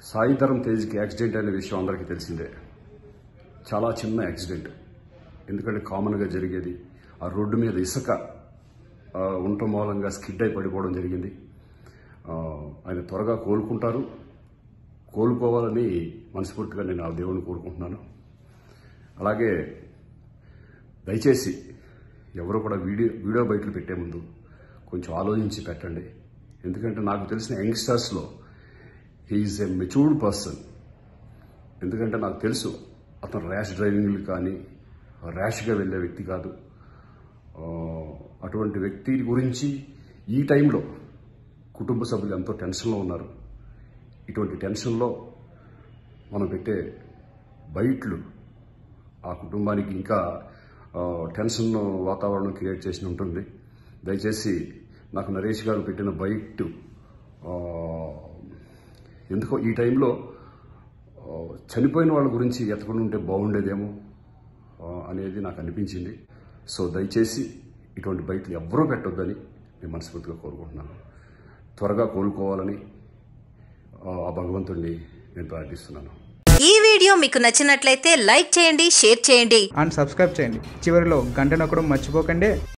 Sai Dharam తేజ్కి accident అనే విషయం అందరికీ తెలిసిందే చాలా చిన్న యాక్సిడెంట్ ఎందుకంటే కామన్గా జరిగేది ఆ రోడ్డు మీద ఇసుక ఆ, ఉండటం మూలంగా స్కిడ్ అయి పడిపోవడం జరిగింది ఆ, ఆయన త్వరగా కోలుకుంటారు కోలుకోవాలని మనస్ఫూర్తిగా నేను ఆ దేవుని కోరుకుంటున్నాను అలాగే దయచేసి ఎవరు కూడా వీడియో వీడియో బయటలు పెట్టే ముందు కొంచెం ఆలోచించి పెట్టండి ఎందుకంటే నాకు తెలిసిన యంగ్స్టర్స్లో హీఈస్ ఎ మెచ్యూర్డ్ పర్సన్ ఎందుకంటే నాకు తెలుసు అతను ర్యాష్ డ్రైవింగ్లు కానీ ర్యాష్గా వెళ్ళే వ్యక్తి కాదు ఆ, అటువంటి వ్యక్తి గురించి ఈ టైంలో కుటుంబ సభ్యులు ఎంతో టెన్షన్లో ఉన్నారు ఇటువంటి టెన్షన్లో మనం పెట్టే బయట్లు ఆ కుటుంబానికి ఇంకా ఆ, టెన్షన్ వాతావరణం క్రియేట్ చేసి ఉంటుంది దయచేసి నాకు నరేష్ గారు పెట్టిన బయట్ ఆ, ఎందుకో ఈ టైంలో ఆ, చనిపోయిన వాళ్ళ గురించి ఎతకుండా ఉంటే బాగుండేదేమో ఆ, అనేది నాకు అనిపించింది సో దయచేసి ఇటువంటి బయటలు ఎవ్వరూ పెట్టొద్దని నేను మనస్ఫూర్తిగా కోరుకుంటున్నాను త్వరగా కోలుకోవాలని ఆ ఆ భగవంతుడిని నేను ప్రార్థిస్తున్నాను ఈ వీడియో మీకు నచ్చినట్లయితే లైక్ చేయండి షేర్ చేయండి అండ్ సబ్స్క్రైబ్ చేయండి చివరిలో గంట నొక్కడం మర్చిపోకండి